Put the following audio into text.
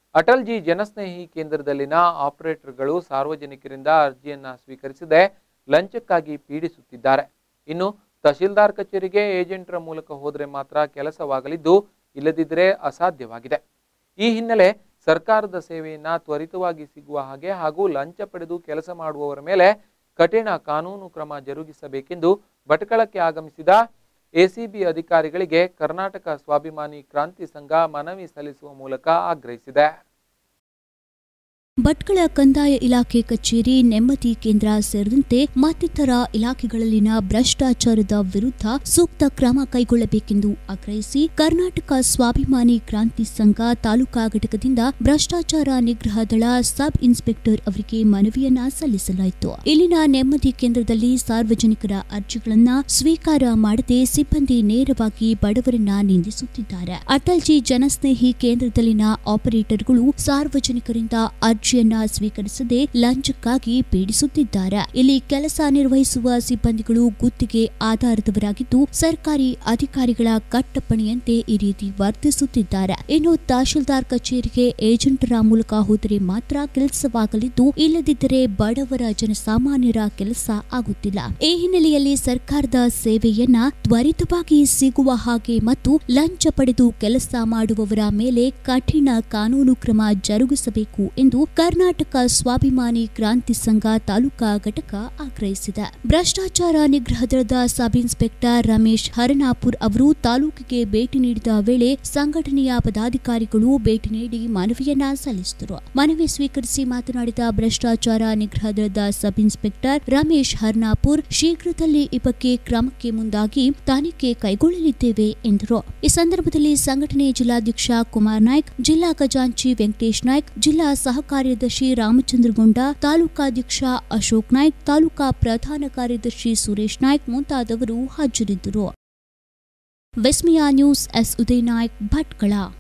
ಅಟಲ್ಜಿ ಜನಸ್ನೇಹಿ ಕೇಂದ್ರದಲ್ಲಿನ ಆಪರೇಟರ್ಗಳು ಸಾರ್ವಜನಿಕರಿಂದ ಅರ್ಜಿಯನ್ನ ಸ್ವೀಕರಿಸದೆ ಲಂಚಕ್ಕಾಗಿ ಪೀಡಿಸುತ್ತಿದ್ದಾರೆ ಇನ್ನು ತಹಶೀಲ್ದಾರ್ ಕಚೇರಿಗೆ ಏಜೆಂಟರ ಮೂಲಕ ಹೋದರೆ ಮಾತ್ರ ಕೆಲಸವಾಗಲಿದ್ದು ಇಲ್ಲದಿದ್ದರೆ ಅಸಾಧ್ಯವಾಗಿದೆ ಈ ಹಿನ್ನೆಲೆ ಸರ್ಕಾರದ ಸೇವೆಯನ್ನ ತ್ವರಿತವಾಗಿ ಸಿಗುವ ಹಾಗೆ ಹಾಗೂ ಲಂಚ ಪಡೆದು ಕೆಲಸ ಮಾಡುವವರ ಮೇಲೆ ಕಠಿಣ ಕಾನೂನು ಕ್ರಮ ಜರುಗಿಸಬೇಕೆಂದು ಭಟ್ಕಳಕ್ಕೆ ಆಗಮಿಸಿದ ಎಸಿಬಿ ಅಧಿಕಾರಿಗಳಿಗೆ ಕರ್ನಾಟಕ ಸ್ವಾಭಿಮಾನಿ ಕ್ರಾಂತಿ ಸಂಘ ಮನವಿ ಸಲ್ಲಿಸುವ ಮೂಲಕ ಆಗ್ರಹಿಸಿದೆ ಭಟ್ಕಳ ಕಂದಾಯ ಇಲಾಖೆ ಕಚೇರಿ ನೆಮ್ಮದಿ ಕೇಂದ್ರ ಸೇರಿದಂತೆ ಮತ್ತಿತರ ಇಲಾಖೆಗಳಲ್ಲಿನ ಭ್ರಷ್ಟಾಚಾರದ ವಿರುದ್ಧ ಸೂಕ್ತ ಕ್ರಮ ಕೈಗೊಳ್ಳಬೇಕೆಂದು ಆಗ್ರಹಿಸಿ ಕರ್ನಾಟಕ ಸ್ವಾಭಿಮಾನಿ ಕ್ರಾಂತಿ ಸಂಘ ತಾಲೂಕಾ ಘಟಕದಿಂದ ಭ್ರಷ್ಟಾಚಾರ ನಿಗ್ರಹ ದಳ ಸಬ್ ಇನ್ಸ್ಪೆಕ್ಟರ್ ಅವರಿಗೆ ಮನವಿಯನ್ನ ಸಲ್ಲಿಸಲಾಯಿತು ಇಲ್ಲಿನ ನೆಮ್ಮದಿ ಕೇಂದ್ರದಲ್ಲಿ ಸಾರ್ವಜನಿಕರ ಅರ್ಜಿಗಳನ್ನ ಸ್ವೀಕಾರ ಮಾಡದೆ ಸಿಬ್ಬಂದಿ ನೇರವಾಗಿ ಬಡವರನ್ನ ನಿಂದಿಸುತ್ತಿದ್ದಾರೆ ಅಟಲ್ಜಿ ಜನಸ್ನೇಹಿ ಕೇಂದ್ರದಲ್ಲಿನ ಆಪರೇಟರ್ಗಳು ಸಾರ್ವಜನಿಕರಿಂದ ಅರ್ಜಿಯನ್ನ ಸ್ವೀಕರಿಸದೆ ಲಂಚಕ್ಕಾಗಿ ಪೀಡಿಸುತ್ತಿದ್ದಾರೆ ಇಲ್ಲಿ ಕೆಲಸ ನಿರ್ವಹಿಸುವ ಸಿಬ್ಬಂದಿಗಳು ಗುತ್ತಿಗೆ ಆಧಾರದವರಾಗಿದ್ದು ಸರ್ಕಾರಿ ಅಧಿಕಾರಿಗಳ ಕಟ್ಟಪ್ಪಣೆಯಂತೆ ಈ ರೀತಿ ವರ್ತಿಸುತ್ತಿದ್ದಾರೆ ಇನ್ನು ತಹಶೀಲ್ದಾರ್ ಕಚೇರಿಗೆ ಏಜೆಂಟರ ಮೂಲಕ ಹೋದರೆ ಮಾತ್ರ ಕೆಲಸವಾಗಲಿದ್ದು ಇಲ್ಲದಿದ್ದರೆ ಬಡವರ ಜನಸಾಮಾನ್ಯರ ಕೆಲಸ ಆಗುತ್ತಿಲ್ಲ ಈ ಹಿನ್ನೆಲೆಯಲ್ಲಿ ಸರ್ಕಾರದ ಸೇವೆಯನ್ನ ತ್ವರಿತವಾಗಿ ಸಿಗುವ ಹಾಗೆ ಮತ್ತು ಲಂಚ ಪಡೆದು ಕೆಲಸ ಮಾಡುವವರ ಮೇಲೆ ಕಠಿಣ ಕಾನೂನು ಕ್ರಮ ಜರುಗಿಸಬೇಕು ಎಂದು ಕರ್ನಾಟಕ ಸ್ವಾಭಿಮಾನಿ ಕ್ರಾಂತಿ ಸಂಘ ತಾಲೂಕಾ ಘಟಕ ಆಗ್ರಹಿಸಿದೆ ಭ್ರಷ್ಟಾಚಾರ ನಿಗ್ರಹ ದಳದ ಸಬ್ ಇನ್ಸ್ಪೆಕ್ಟರ್ ರಮೇಶ್ ಹರನಾಪುರ್ ಅವರು ತಾಲೂಕಿಗೆ ಭೇಟಿ ನೀಡಿದ ವೇಳೆ ಸಂಘಟನೆಯ ಪದಾಧಿಕಾರಿಗಳು ಭೇಟಿ ನೀಡಿ ಮನವಿಯನ್ನ ಸಲ್ಲಿಸಿದರು ಮನವಿ ಸ್ವೀಕರಿಸಿ ಮಾತನಾಡಿದ ಭ್ರಷ್ಟಾಚಾರ ನಿಗ್ರಹ ದಳದ ಸಬ್ ಇನ್ಸ್ಪೆಕ್ಟರ್ ರಮೇಶ್ ಹರ್ನಾಪುರ್ ಶೀಘ್ರದಲ್ಲೇ ಈ ಬಗ್ಗೆ ಕ್ರಮಕ್ಕೆ ಮುಂದಾಗಿ ತನಿಖೆ ಕೈಗೊಳ್ಳಲಿದ್ದೇವೆ ಎಂದರು ಈ ಸಂದರ್ಭದಲ್ಲಿ ಸಂಘಟನೆ ಜಿಲ್ಲಾಧ್ಯಕ್ಷ ಕುಮಾರ್ ನಾಯ್ಕ್ ಜಿಲ್ಲಾ ಖಜಾಂಚಿ ವೆಂಕಟೇಶ್ ನಾಯ್ಕ್ ಜಿಲ್ಲಾ ಸಹ ಕಾರ್ಯದರ್ಶಿ ರಾಮಚಂದ್ರಗೊಂಡ ತಾಲೂಕಾಧ್ಯಕ್ಷ ಅಶೋಕ್ ನಾಯ್ಕ್ ತಾಲೂಕಾ ಪ್ರಧಾನ ಕಾರ್ಯದರ್ಶಿ ಸುರೇಶ್ ನಾಯ್ಕ್ ಮುಂತಾದವರು ಹಾಜರಿದ್ದರು ವಿಸ್ಮಿಯಾ ನ್ಯೂಸ್ ಎಸ್ ಉದಯ್ ನಾಯ್ಕ್ ಭಟ್ಕಳ